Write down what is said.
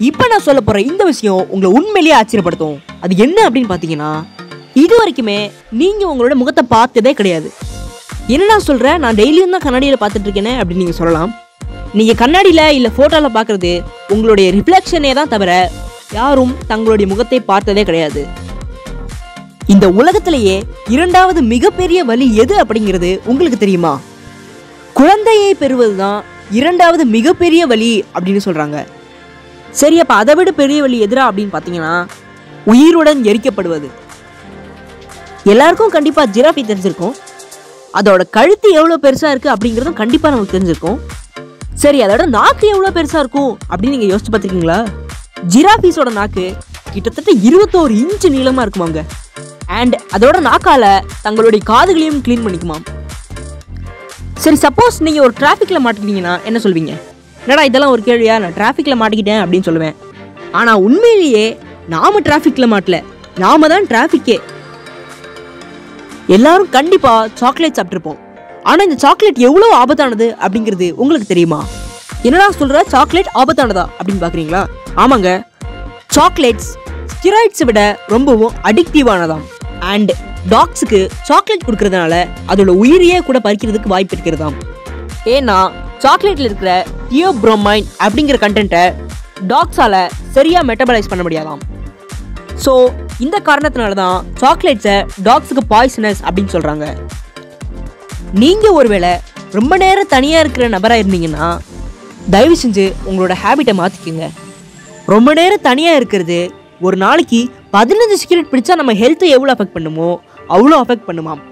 இப்போ நான் சொல்ல போற இந்த விஷயம் உங்களை உண்மையிலேயே ஆச்சரியப்படுத்தும் அது என்ன அப்படின்னு பார்த்தீங்கன்னா இது வரைக்குமே நீங்க உங்களோட முகத்தை பார்த்ததே கிடையாது என்ன நான் சொல்றேன் நான் டெய்லியும் தான் கண்ணாடியில் பார்த்துட்டு இருக்கேனே அப்படின்னு நீங்க சொல்லலாம் நீங்க கண்ணாடியில இல்ல போட்டோல பார்க்கிறது உங்களுடைய ரிஃப்ளெக்ஷனே தான் தவிர யாரும் தங்களுடைய முகத்தை பார்த்ததே கிடையாது இந்த உலகத்திலேயே இரண்டாவது மிகப்பெரிய வலி எது அப்படிங்கிறது உங்களுக்கு தெரியுமா குழந்தையை பெறுவதுதான் இரண்டாவது மிகப்பெரிய வலி அப்படின்னு சொல்றாங்க சரி அப்ப அதை விட பெரிய வலி எதிரா அப்படின்னு பார்த்தீங்கன்னா உயிருடன் எரிக்கப்படுவது எல்லாருக்கும் கண்டிப்பா ஜிராஃபி தெரிஞ்சிருக்கும் அதோட கழுத்து எவ்வளோ பெருசா இருக்கு அப்படிங்கிறதும் கண்டிப்பா நமக்கு தெரிஞ்சிருக்கும் சரி அதோட நாக்கு எவ்வளோ பெருசா இருக்கும் அப்படின்னு நீங்க யோசிச்சு பார்த்துருக்கீங்களா ஜிராஃபீஸோட நாக்கு கிட்டத்தட்ட இருபத்தோரு இன்ச்சு நீளமா இருக்குமாங்க அண்ட் அதோட நாக்கால தங்களுடைய காதுகளையும் க்ளீன் பண்ணிக்குமாம் சரி சப்போஸ் நீங்க ஒரு டிராஃபிக்ல மாட்டிக்கிட்டீங்கன்னா என்ன சொல்வீங்க என்னடா இதெல்லாம் ஒரு கேள்வியா நான் டிராஃபிக்ல மாட்டிக்கிட்டேன் அப்படின்னு சொல்லுவேன் ஆனா உண்மையிலேயே நாம டிராஃபிக்ல மாட்டல நாம தான் டிராஃபிக்கே எல்லாரும் கண்டிப்பா சாக்லேட் சாப்பிட்டிருப்போம் ஆனா இந்த சாக்லேட் எவ்வளவு ஆபத்தானது அப்படிங்கிறது உங்களுக்கு தெரியுமா என்னடா சொல்ற சாக்லேட் ஆபத்தானதா அப்படின்னு பாக்குறீங்களா ஆமாங்க சாக்லேட்ஸ் ஸ்டிராய்ட்ஸை விட ரொம்பவும் அடிக்டிவானதாம் அண்ட் டாக்ஸுக்கு சாக்லேட் கொடுக்கறதுனால அதோட உயிரையே கூட பறிக்கிறதுக்கு வாய்ப்பு இருக்கிறதாம் ஏன்னா சாக்லேட்ல இருக்கிற தியோப்ரோமைன் அப்படிங்கிற கண்டென்ட்டை டாக்ஸால சரியா மெட்டபலைஸ் பண்ண முடியாதாம் ஸோ இந்த காரணத்தினால தான் சாக்லேட்ஸை டாக்ஸுக்கு பாய்சனஸ் அப்படின்னு சொல்கிறாங்க நீங்கள் ஒருவேளை ரொம்ப நேரம் தனியாக இருக்கிற நபராக இருந்தீங்கன்னா தயவு செஞ்சு உங்களோட ஹேபிட்டை மாற்றிக்கோங்க ரொம்ப நேரம் தனியாக இருக்கிறது ஒரு நாளைக்கு பதினஞ்சு சிகரெட் பிடிச்சா நம்ம ஹெல்த்தை எவ்வளோ அஃபெக்ட் பண்ணுமோ அவ்வளோ அஃபெக்ட் பண்ணுமாம்